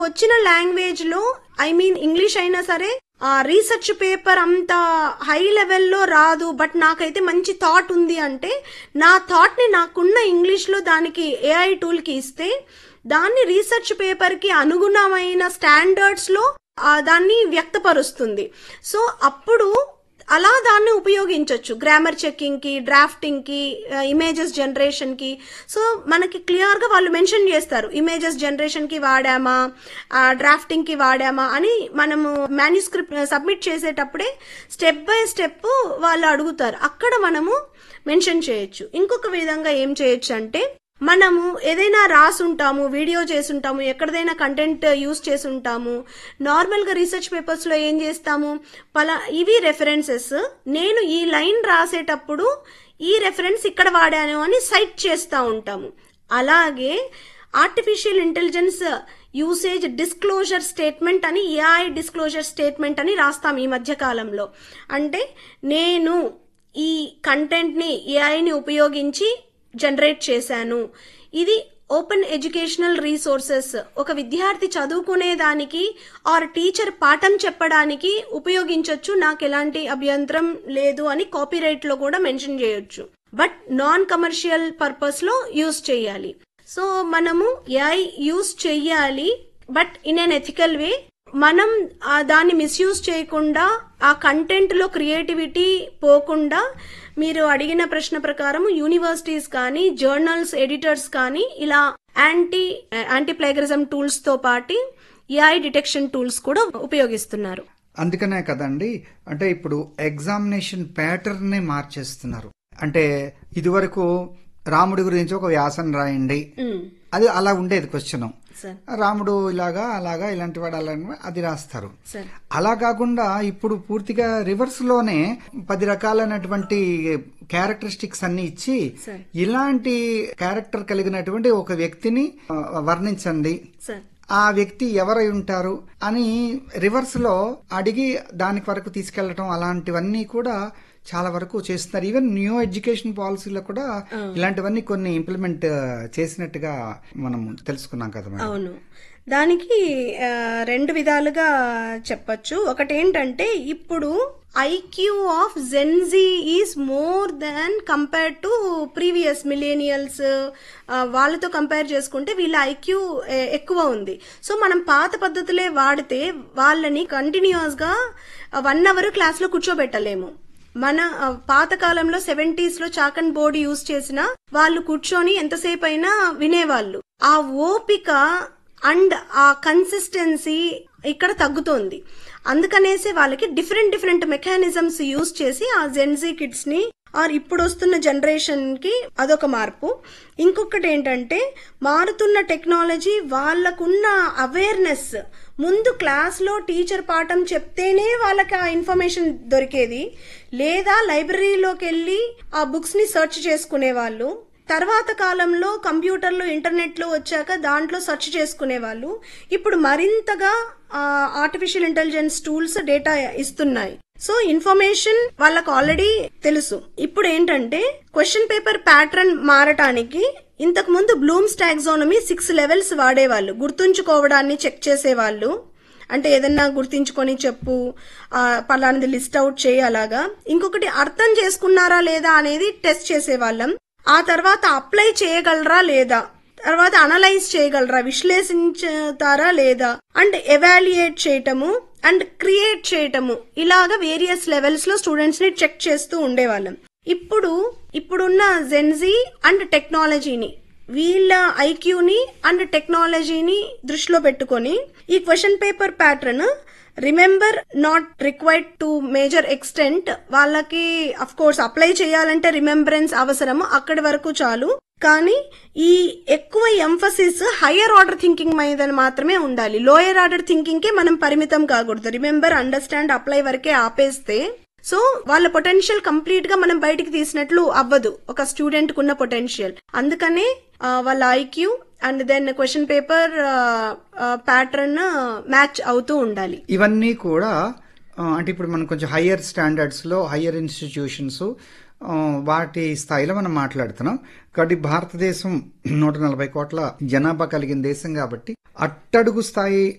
వచ్చిన లాంగ్వేజ్ లో I mean English అయినా సరే ఆ రీసెర్చ్ పేపర్ అంత హై లెవెల్లో రాదు బట్ నాకైతే మంచి థాట్ ఉంది అంటే నా థాట్ ని నాకున్న ఇంగ్లీష్ లో దానికి ఏఐ టూల్ కి ఇస్తే దాన్ని రీసెర్చ్ పేపర్ కి అనుగుణమైన స్టాండర్డ్స్ లో ఆ దాన్ని వ్యక్తపరుస్తుంది సో అప్పుడు అలా దాన్ని ఉపయోగించవచ్చు గ్రామర్ చెకింగ్ కి డ్రాఫ్టింగ్ కి ఇమేజెస్ జనరేషన్ కి సో మనకి క్లియర్ గా వాళ్ళు మెన్షన్ చేస్తారు ఇమేజెస్ జనరేషన్ కి వాడామా డ్రాఫ్టింగ్ కి వాడామా అని మనము మాన్యుస్క్రిప్ట్ సబ్మిట్ చేసేటప్పుడే స్టెప్ బై స్టెప్ వాళ్ళు అడుగుతారు అక్కడ మనము మెన్షన్ చేయొచ్చు ఇంకొక విధంగా ఏం చేయొచ్చు అంటే మనము ఏదైనా రాసుంటాము వీడియో చేసుంటాము ఎక్కడదైనా కంటెంట్ యూస్ చేసుంటాము నార్మల్ గా రీసెర్చ్ పేపర్స్ లో ఏం చేస్తాము పలా ఇవి రెఫరెన్సెస్ నేను ఈ లైన్ రాసేటప్పుడు ఈ రెఫరెన్స్ ఇక్కడ వాడాను అని సైట్ చేస్తూ ఉంటాము అలాగే artificial intelligence usage disclosure statement అని ఏఐ డిస్క్లోజర్ స్టేట్మెంట్ అని రాస్తాం ఈ మధ్య కాలంలో అంటే నేను ఈ కంటెంట్ ని ఏఐని ఉపయోగించి జనరేట్ చేశాను ఇది ఓపెన్ ఎడ్యుకేషనల్ రీసోర్సెస్ ఒక విద్యార్థి చదువుకునే దానికి ఆర్ టీచర్ పాఠం చెప్పడానికి ఉపయోగించవచ్చు నాకు ఎలాంటి అభ్యంతరం లేదు అని కాపీరైట్ లో కూడా మెన్షన్ చేయొచ్చు బట్ నాన్ కమర్షియల్ పర్పస్ లో యూస్ చేయాలి సో మనము ఏఐ యూస్ చెయ్యాలి but in unethical way మనం ఆ దాన్ని మిస్యూజ్ చేయకుండా ఆ కంటెంట్ లో క్రియేటివిటీ పోకుండా మీరు అడిగిన ప్రశ్న ప్రకారం యూనివర్సిటీస్ కానీ జర్నల్స్ ఎడిటర్స్ కానీ ఇలా యాంటీ యాంటీ ప్లేగరిజం టూల్స్ తో పాటు ఏఐ డిటెక్షన్ టూల్స్ కూడా ఉపయోగిస్తున్నారు అందుకనే కదండి అంటే ఇప్పుడు ఎగ్జామినేషన్ ప్యాటర్న్ నే మార్చేస్తున్నారు అంటే ఇదివరకు రాముడి గురించి ఒక వ్యాసం రాయండి మ్మ్. అది అలా ఉండేది క్వశ్చన్ సార్ రాముడు ఇలాగా అలాగా ఇలాంటి వాడు అలా అది రాస్తారు సార్ అలా కాకుండా ఇప్పుడు పూర్తిగా రివర్స్ లోనే పది రకాలైనటువంటి క్యారెక్టరిస్టిక్స్ అన్ని ఇచ్చి సార్ ఇలాంటి క్యారెక్టర్ కలిగినటువంటి ఒక వ్యక్తిని ఆ, వర్ణించండి సార్ ఆ వ్యక్తి ఎవరై ఉంటారు అని రివర్స్ లో అడిగి దానికి వరకు తీసుకెళ్లటం అలాంటివన్నీ కూడా చాలా వరకు చేస్తున్నారు ఈవెన్ న్యూ ఎడ్యుకేషన్ పాలసీలో కూడా ఇలాంటివన్నీ కొన్ని ఇంప్లిమెంట్ చేసినట్టుగా మనం తెలుసుకున్నాం కదా మేడం అవును దానికి ఆ, రెండు విధాలుగా చెప్పచ్చు ఒకటేంటంటే ఇప్పుడు IQ of Gen Z is more than compare to previous millennials వాళ్ళతో కంపేర్ చేసుకుంటే వీళ్ళ ఐక్యూ ఎక్కువ ఉంది సో మనం పాత పద్ధతులే వాడితే వాళ్ళని కంటిన్యూస్ గా వన్ అవర్ క్లాస్ లో కూర్చోబెట్టలేము మన ఆ, పాత కాలంలో సెవెంటీస్ లో చాక్ అండ్ బోర్డ్ యూజ్ చేసిన వాళ్ళు కూర్చొని ఎంతసేపు అయినా వినేవాళ్ళు ఆ ఓపిక అండ్ ఆ కన్సిస్టెన్సీ ఇక్కడ తగ్గుతోంది అందుకనేసి వాళ్ళకి డిఫరెంట్ డిఫరెంట్ మెకానిజమ్స్ యూజ్ చేసి ఆ జెన్జీ కిడ్స్ ని ఆర్ ఇప్పుడు వస్తున్న జనరేషన్ కి అదొక మార్పు ఇంకొకటి ఏంటంటే మారుతున్న టెక్నాలజీ వాళ్ళకున్న అవేర్నెస్ ముందు క్లాస్ లో టీచర్ పాఠం చెప్తేనే వాళ్ళకి ఆ ఇన్ఫర్మేషన్ దొరికేది లేదా లైబ్రరీలోకి వెళ్ళి ఆ బుక్స్ ని సెర్చ్ చేసుకునే వాళ్ళు తర్వాత కాలంలో కంప్యూటర్లు ఇంటర్నెట్ లో వచ్చాక దాంట్లో సెర్చ్ చేసుకునే వాళ్ళు ఇప్పుడు మరింతగా ఆర్టిఫిషియల్ ఇంటెలిజెన్స్ టూల్స్ డేటా ఇస్తున్నాయి సో ఇన్ఫర్మేషన్ వాళ్ళకు ఆల్రెడీ తెలుసు ఇప్పుడు ఏంటంటే క్వశ్చన్ పేపర్ ప్యాటర్న్ మారటానికి ఇంతకు ముందు బ్లూమ్స్ టాక్సానమీ సిక్స్ లెవెల్స్ వాడేవాళ్ళు గుర్తుంచుకోవడాన్ని చెక్ చేసేవాళ్ళు అంటే ఏదన్నా గుర్తించుకొని చెప్పు ఆ, పలానాది లిస్ట్ అవుట్ చేయి అలాగా ఇంకొకటి అర్థం చేసుకున్నారా లేదా అనేది టెస్ట్ చేసేవాళ్ళం ఆ తర్వాత అప్లై చేయగలరా లేదా తర్వాత అనలైజ్ చేయగలరా విశ్లేషించుతారా లేదా అండ్ ఎవాల్యుయేట్ చేయటము అండ్ క్రియేట్ చేయటము ఇలాగా వేరియస్ లెవెల్స్ లో స్టూడెంట్స్ ని చెక్ చేస్తూ ఉండేవాళ్ళం ఇప్పుడు ఇప్పుడున్న జెన్జీ అండ్ టెక్నాలజీని వీళ్ళ ఐక్యూని అండ్ టెక్నాలజీని దృష్టిలో పెట్టుకొని ఈ question paper pattern remember not required to major extent వాళ్ళకి అఫ్ కోర్స్ అప్లై చేయాలంటే రిమెంబరెన్స్ అవసరము అక్కడి వరకు చాలు కానీ ఈ ఎక్కువ ఎంఫసిస్ హయ్యర్ ఆర్డర్ థింకింగ్ మీద మాత్రమే ఉండాలి లోయర్ ఆర్డర్ థింకింగ్ కే మనం పరిమితం కాకూడదు రిమెంబర్ అండర్స్టాండ్ అప్లై వరకే ఆపేస్తే సో వాళ్ళ పొటెన్షియల్ కంప్లీట్ గా మనం బయటికి తీసినట్లు అవ్వదు ఒక స్టూడెంట్ కున్న పొటెన్షియల్ అందుకనే ఆ, వాళ్ళ IQ and then question paper pattern match అవుతూ ఉండాలి ఇవన్నీ కూడా ఆ, అంటే ఇప్పుడు మనం కొంచెం హయ్యర్ స్టాండర్డ్స్ లో హయ్యర్ ఇన్స్టిట్యూషన్స్ ఆ, వాటి స్థాయిలో మనం మాట్లాడుతున్నాం కాబట్టి భారతదేశం నూట నలభై కోట్ల జనాభా కలిగిన దేశం కాబట్టి అట్టడుగు స్థాయి